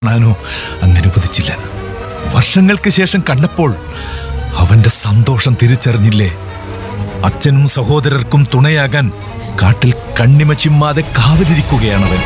കാണാനോ അങ്ങനുവദിച്ചില്ല വർഷങ്ങൾക്ക് ശേഷം കണ്ടപ്പോൾ അവന്റെ സന്തോഷം തിരിച്ചറിഞ്ഞില്ലേ അച്ഛനും സഹോദരർക്കും തുണയാകാൻ കാട്ടിൽ കണ്ണിമ ചിമ്മാതെ കാവലിരിക്കുകയാണവൻ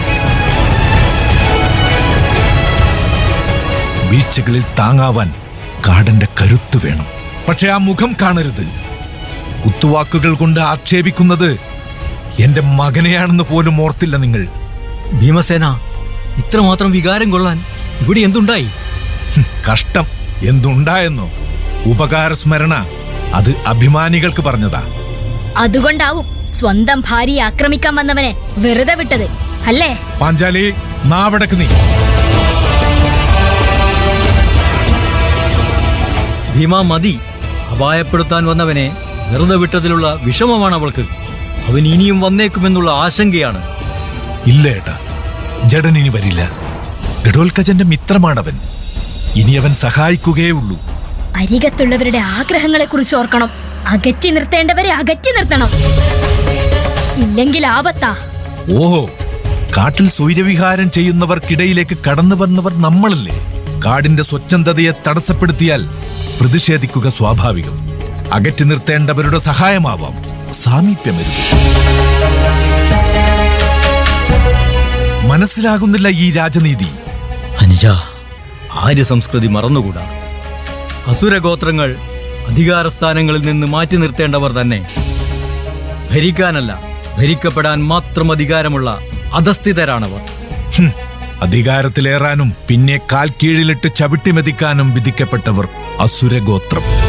വീഴ്ചകളിൽ താങ്ങാവാൻ കാടന്റെ കരുത്തു വേണം പക്ഷെ ആ മുഖം കാണരുത് കുത്തുവാക്കുകൾ കൊണ്ട് ആക്ഷേപിക്കുന്നത് എന്റെ മകനെയാണെന്ന് പോലും ഓർത്തില്ല നിങ്ങൾ ഭീമസേന ഇത്രമാത്രം വികാരം കൊള്ളാൻ ഇവിടെ എന്തുണ്ടായി ഹും, കഷ്ടം എന്തുണ്ടായെന്നോ ഉപകാരസ്മരണ അത് അഭിമാനികൾക്ക് പറഞ്ഞതാ അതുകൊണ്ടാവും സ്വന്തം ഭാര്യയെ ആക്രമിക്കാൻ വന്നവനെ വെറുതെ വിട്ടത് അല്ലേ പാഞ്ചാലി നാവടക്ക് നീ ഭീമ മതി അപായപ്പെടുത്താൻ വന്നവനെ വെറുതെ വിട്ടതിലുള്ള വിഷമമാണ് അവൾക്ക് അവൻ ഇനിയും വന്നേക്കുമെന്നുള്ള ആശങ്കയാണ് ഇല്ല ഏട്ടാ ജഡൻ ഇനി വരില്ല ഗഡോൽക്കജന്റെ മിത്രമാണവൻ ഇനി അവൻ സഹായിക്കുകയേ ഉള്ളൂ അരികത്തുള്ളവരുടെ ആഗ്രഹങ്ങളെ കുറിച്ച് ഓർക്കണം അകറ്റി നിർത്തേണ്ടവരെ അകറ്റി നിർത്തണം ഇല്ലെങ്കിൽ ആപത്താ ഓഹോ കാട്ടിൽ സ്വൈരവിഹാരം ചെയ്യുന്നവർക്കിടയിലേക്ക് കടന്നു വന്നവർ നമ്മളല്ലേ കാടിന്റെ സ്വച്ഛന്തതയെ തടസ്സപ്പെടുത്തിയാൽ പ്രതിഷേധിക്കുക സ്വാഭാവികം അകറ്റി നിർത്തേണ്ടവരുടെ സഹായമാവാം സാമീപ്യമരുത് മനസ്സിലാകുന്നില്ല ഈ രാജനീതി അനുജ ആര്യ സംസ്കൃതി മറന്നുകൂടാ അസുരഗോത്രങ്ങൾ അധികാരസ്ഥാനങ്ങളിൽ നിന്ന് മാറ്റി നിർത്തേണ്ടവർ തന്നെ ഭരിക്കാനല്ല ഭരിക്കപ്പെടാൻ മാത്രം അധികാരമുള്ള അധസ്ഥിതരാണവർ ഹും, അധികാരത്തിലേറാനും പിന്നെ കാൽ കീഴിലിട്ട് ചവിട്ടിമെതിക്കാനും വിധിക്കപ്പെട്ടവർ അസുരഗോത്രം